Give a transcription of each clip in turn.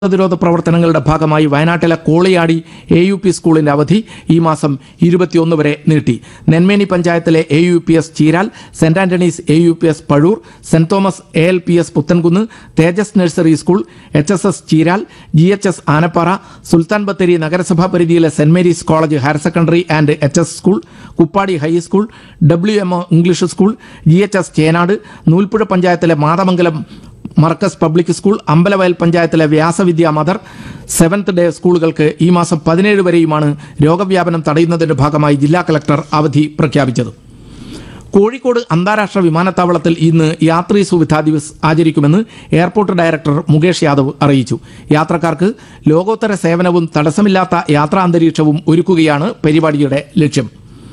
പ്രതിരോധ പ്രവർത്തനങ്ങളുടെ ഭാഗമായി വയനാട്ടിലെ കോളിയാടി എ യു പി സ്കൂളിന്റെ അവധി ഈ മാസം ഇരുപത്തിയൊന്ന് വരെ നീട്ടി നെന്മേനി പഞ്ചായത്തിലെ A U P S Cheeral Saint Antony's A U P S Pazhoor Saint Thomas A L P S Puthankunnu Thejas nursery school H S S Cheeral G H S Anappara Sulthan Bathery നഗരസഭാ പരിധിയിലെ Saint Mary's college higher secondary and H S school Kuppadi high school W M English school G H S Chenad Noolpuzha പഞ്ചായത്തിലെ Mathamangalam Markaz public school Ambalavayal പഞ്ചായത്തിലെ Vyasavidya mother seventh day സ്കൂളുകൾക്ക് ഈ മാസം പതിനേഴ് വരെയുമാണ് രോഗവ്യാപനം തടയുന്നതിന്റെ ഭാഗമായി ജില്ലാ കളക്ടർ അവധി പ്രഖ്യാപിച്ചത് കോഴിക്കോട് അന്താരാഷ്ട്ര വിമാനത്താവളത്തിൽ ഇന്ന് യാത്രീ സുവിധാ ദിവസ് ആചരിക്കുമെന്ന് എയർപോർട്ട് ഡയറക്ടർ മുകേഷ് യാദവ് അറിയിച്ചു യാത്രക്കാർക്ക് ലോകോത്തര സേവനവും തടസ്സമില്ലാത്ത യാത്രാ അന്തരീക്ഷവും ഒരുക്കുകയാണ് പരിപാടിയുടെ ലക്ഷ്യം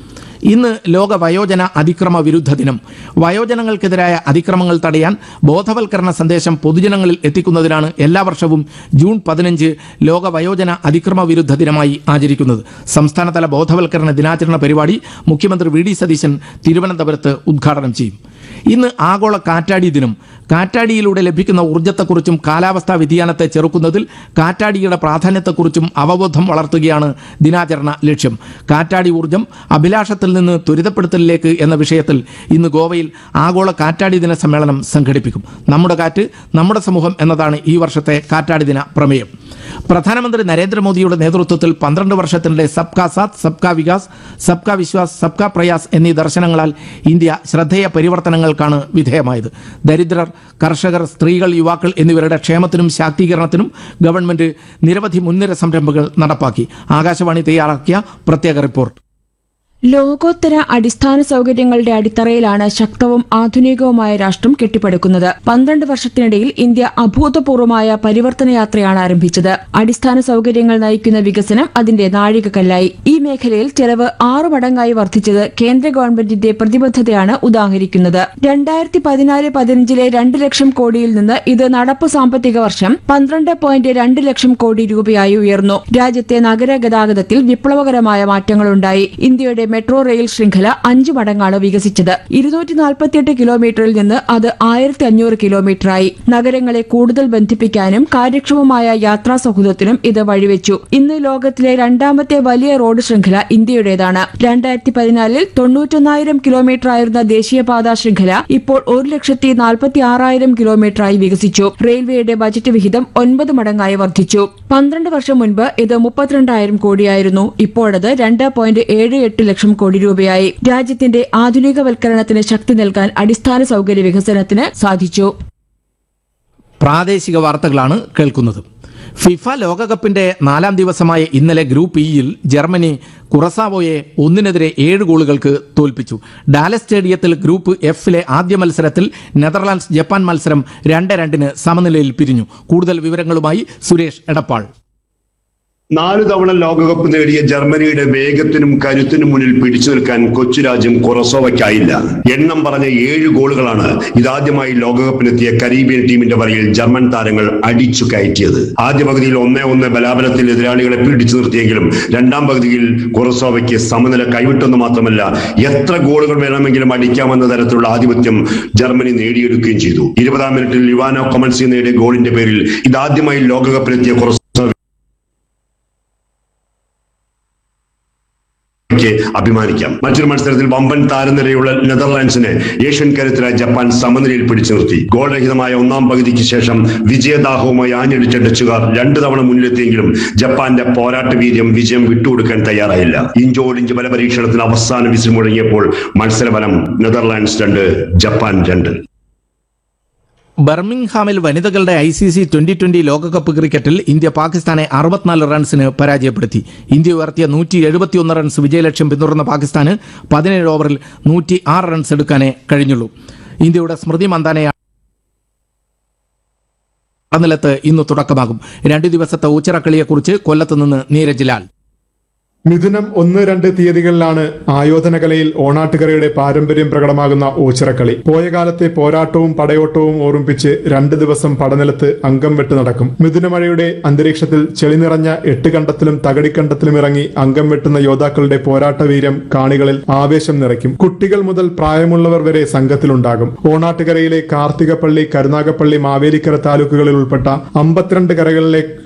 ഇന്ന് ലോക വയോജന അതിക്രമ വിരുദ്ധ ദിനം വയോജനങ്ങൾക്കെതിരായ അതിക്രമങ്ങൾ തടയാൻ ബോധവൽക്കരണ സന്ദേശം പൊതുജനങ്ങളിൽ എത്തിക്കുന്നതിനാണ് എല്ലാ വർഷവും ജൂൺ പതിനഞ്ച് ലോക വയോജന അതിക്രമ വിരുദ്ധ ദിനമായി ആചരിക്കുന്നത് സംസ്ഥാനതല ബോധവൽക്കരണ ദിനാചരണ പരിപാടി മുഖ്യമന്ത്രി വി ഡി സതീശൻ തിരുവനന്തപുരത്ത് ഉദ്ഘാടനം ചെയ്യും ഇന്ന് ആഗോള കാറ്റാടി ദിനം കാറ്റാടിയിലൂടെ ലഭിക്കുന്ന ഊർജ്ജത്തെക്കുറിച്ചും കാലാവസ്ഥാ വ്യതിയാനത്തെ ചെറുക്കുന്നതിൽ കാറ്റാടിയുടെ പ്രാധാന്യത്തെക്കുറിച്ചും അവബോധം വളർത്തുകയാണ് ദിനാചരണ ലക്ഷ്യം കാറ്റാടി ഊർജ്ജം അഭിലാഷത്തിൽ നിന്ന് ത്വരിതപ്പെടുത്തലിലേക്ക് എന്ന വിഷയത്തിൽ ഇന്ന് ഗോവയിൽ ആഗോള കാറ്റാടി ദിന സമ്മേളനം സംഘടിപ്പിക്കും നമ്മുടെ കാറ്റ് നമ്മുടെ സമൂഹം എന്നതാണ് ഈ വർഷത്തെ കാറ്റാടി ദിന പ്രമേയം പ്രധാനമന്ത്രി നരേന്ദ്രമോദിയുടെ നേതൃത്വത്തിൽ പന്ത്രണ്ട് വർഷത്തിനിടെ സബ്കാ സാത്ത് സബ്കാ വികാസ് സബ്കാ വിശ്വാസ് സബ്കാ പ്രയാസ് എന്നീ ദർശനങ്ങളാൽ ഇന്ത്യ ശ്രദ്ധേയ പരിവർത്തനങ്ങൾക്കാണ് വിധേയമായത് ദരിദ്രർ കർഷകർ സ്ത്രീകൾ യുവാക്കൾ എന്നിവരുടെ ക്ഷേമത്തിനും ശാക്തീകരണത്തിനും ഗവൺമെന്റ് നിരവധി മുൻനിര സംരംഭങ്ങൾ നടപ്പാക്കി ആകാശവാണി തയ്യാറാക്കിയ പ്രത്യേക റിപ്പോർട്ട് ലോകോത്തര അടിസ്ഥാന സൗകര്യങ്ങളുടെ അടിത്തറയിലാണ് ശക്തവും ആധുനികവുമായ രാഷ്ട്രം കെട്ടിപ്പടുക്കുന്നത് പന്ത്രണ്ട് വർഷത്തിനിടയിൽ ഇന്ത്യ അഭൂതപൂർവമായ പരിവർത്തന യാത്രയാണ് ആരംഭിച്ചത് അടിസ്ഥാന സൗകര്യങ്ങൾ നയിക്കുന്ന വികസനം അതിന്റെ നാഴികക്കല്ലായി ഈ മേഖലയിൽ ചെലവ് ആറു മടങ്ങായി വർദ്ധിച്ചത് കേന്ദ്ര ഗവൺമെന്റിന്റെ പ്രതിബദ്ധതയാണ് ഉദാഹരിക്കുന്നത് രണ്ടായിരത്തി പതിനാല് പതിനഞ്ചിലെ രണ്ട് ലക്ഷം കോടിയിൽ നിന്ന് ഇത് നടപ്പ് സാമ്പത്തിക വർഷം പന്ത്രണ്ട് പോയിന്റ് രണ്ട് ലക്ഷം കോടി രൂപയായി ഉയർന്നു രാജ്യത്തെ നഗര ഗതാഗതത്തിൽ വിപ്ലവകരമായ മാറ്റങ്ങളുണ്ടായി ഇന്ത്യയുടെ മെട്രോ റെയിൽ ശൃംഖല അഞ്ചു മടങ്ങാണ് വികസിച്ചത് ഇരുന്നൂറ്റി നാൽപ്പത്തിയെട്ട് കിലോമീറ്ററിൽ നിന്ന് അത് ആയിരത്തി അഞ്ഞൂറ് കിലോമീറ്ററായി നഗരങ്ങളെ കൂടുതൽ ബന്ധിപ്പിക്കാനും കാര്യക്ഷമമായ യാത്രാ സൗഹൃദത്തിനും ഇത് വഴിവെച്ചു ഇന്ന് ലോകത്തിലെ രണ്ടാമത്തെ വലിയ റോഡ് ശൃംഖല ഇന്ത്യയുടേതാണ് രണ്ടായിരത്തി പതിനാലിൽ തൊണ്ണൂറ്റൊന്നായിരം കിലോമീറ്റർ ആയിരുന്ന ദേശീയപാത ശൃംഖല ഇപ്പോൾ ഒരു ലക്ഷത്തി നാൽപ്പത്തി ആറായിരം കിലോമീറ്ററായി വികസിച്ചു റെയിൽവേയുടെ ബജറ്റ് വിഹിതം ഒൻപത് മടങ്ങായി വർദ്ധിച്ചു പന്ത്രണ്ട് വർഷം മുൻപ് ഇത് മുപ്പത്തിരണ്ടായിരം കോടിയായിരുന്നു ഇപ്പോഴത് രണ്ട് പോയിന്റ് ഏഴ് എട്ട് ലക്ഷം കോടി രൂപയായി രാജ്യത്തിന്റെ ആധുനികവൽക്കരണത്തിന് ശക്തി നൽകാൻ അടിസ്ഥാന സൗകര്യ വികസനത്തിന് സാധിച്ചു പ്രാദേശിക വാർത്തകളാണ് കേൾക്കുന്നത് ഫിഫ ലോകകപ്പിന്റെ നാലാം ദിവസമായ ഇന്നലെ ഗ്രൂപ്പ് ഇയിൽ ജർമ്മനി കുറസാവോയെ ഒന്നിനെതിരെ ഏഴ് ഗോളുകൾക്ക് തോൽപ്പിച്ചു ഡാലസ് സ്റ്റേഡിയത്തിൽ ഗ്രൂപ്പ് എഫിലെ ആദ്യ മത്സരത്തിൽ നെതർലാൻഡ്സ് ജപ്പാൻ മത്സരം രണ്ട് രണ്ടിന് സമനിലയിൽ പിരിഞ്ഞു കൂടുതൽ വിവരങ്ങളുമായി സുരേഷ് എടപ്പാൾ നാലു തവണ ലോകകപ്പ് നേടിയ ജർമ്മനിയുടെ വേഗത്തിനും കരുത്തിനും മുന്നിൽ പിടിച്ചു നിൽക്കാൻ കൊച്ചു രാജ്യം കൊറസോവയ്ക്കായില്ല എണ്ണം പറഞ്ഞ ഏഴ് ഗോളുകളാണ് ഇതാദ്യമായി ലോകകപ്പിനെത്തിയ കരീബിയൻ ടീമിന്റെ വരയിൽ ജർമ്മൻ താരങ്ങൾ അടിച്ചു കയറ്റിയത് ആദ്യ പകുതിയിൽ ഒന്നേ ഒന്ന് ബലാബലത്തിൽ എതിരാളികളെ പിടിച്ചു നിർത്തിയെങ്കിലും രണ്ടാം പകുതിയിൽ കൊറസോവയ്ക്ക് സമനില കൈവിട്ടെന്ന് മാത്രമല്ല എത്ര ഗോളുകൾ വേണമെങ്കിലും അടിക്കാമെന്ന തരത്തിലുള്ള ആധിപത്യം ജർമ്മനി നേടിയെടുക്കുകയും ചെയ്തു ഇരുപതാം മിനിറ്റിൽ യുവാനോ കൊമൻസി നേടിയ ഗോളിന്റെ പേരിൽ ഇതാദ്യമായി ലോകകപ്പിലെത്തിയ കൊറസോ ക്ക് അഭിമാനിക്കാം മറ്റൊരു മത്സരത്തിൽ വമ്പൻ താരനിരയുള്ള നെതർലാൻഡ്സിനെ ഏഷ്യൻ കരുത്തരായ ജപ്പാൻ സമനിലയിൽ പിടിച്ചു നിർത്തി ഗോൾ രഹിതമായ ഒന്നാം പകുതിക്ക് ശേഷം വിജയദാഹവുമായി ആഞ്ഞടിച്ച ഡച്ചുകാർ രണ്ടു തവണ മുന്നിലെത്തിയെങ്കിലും ജപ്പാന്റെ പോരാട്ട വീര്യം വിജയം വിട്ടുകൊടുക്കാൻ തയ്യാറായില്ല ഇഞ്ചോടിഞ്ച് ബലപരീക്ഷണത്തിന് അവസാന വിസിൽ മുഴങ്ങിയപ്പോൾ മത്സരഫലം നെതർലാൻഡ്സ് രണ്ട് ജപ്പാൻ രണ്ട് ബർമിംഗ്ഹാമിൽ വനിതകളുടെ I C C twenty twenty ലോകകപ്പ് ക്രിക്കറ്റിൽ ഇന്ത്യ പാകിസ്ഥാനെ അറുപത്തിനാല് റൺസിന് പരാജയപ്പെടുത്തി ഇന്ത്യ ഉയർത്തിയ നൂറ്റി എഴുപത്തിയൊന്ന് റൺസ് വിജയലക്ഷ്യം പിന്തുടർന്ന പാകിസ്ഥാന് പതിനേഴ് ഓവറിൽ നൂറ്റി ആറ് റൺസ് എടുക്കാനേ കഴിഞ്ഞുള്ളൂ ഇന്ത്യയുടെ സ്മൃതി മന്ദാനയാണ് നിലത്ത് ഇന്ന് തുടക്കമാകും രണ്ടു ദിവസത്തെ ഊച്ചിറക്കളിയെക്കുറിച്ച് കൊല്ലത്ത് നിന്ന് നീരജ് ലാൽ മിഥുനം ഒന്ന് രണ്ട് തീയതികളിലാണ് ആയോധനകലയിൽ ഓണാട്ടുകരയുടെ പാരമ്പര്യം പ്രകടമാകുന്ന ഓച്ചിറക്കളി പോയ കാലത്തെ പോരാട്ടവും പടയോട്ടവും ഓർമ്മിപ്പിച്ച് രണ്ട് ദിവസം പടനിലത്ത് അംഗം വെട്ട് നടക്കും മിഥുനമഴയുടെ അന്തരീക്ഷത്തിൽ ചെളി നിറഞ്ഞ എട്ട് കണ്ടത്തിലും തകടിക്കണ്ടത്തിലും ഇറങ്ങി അംഗം വെട്ടുന്ന യോദ്ധാക്കളുടെ പോരാട്ടവീര്യം കാണികളിൽ ആവേശം നിറയ്ക്കും കുട്ടികൾ മുതൽ പ്രായമുള്ളവർ വരെ സംഘത്തിലുണ്ടാകും ഓണാട്ടുകരയിലെ കാർത്തികപ്പള്ളി കരുനാഗപ്പള്ളി മാവേലിക്കര താലൂക്കുകളിൽ ഉൾപ്പെട്ട അമ്പത്തിരണ്ട് കരകളിലെ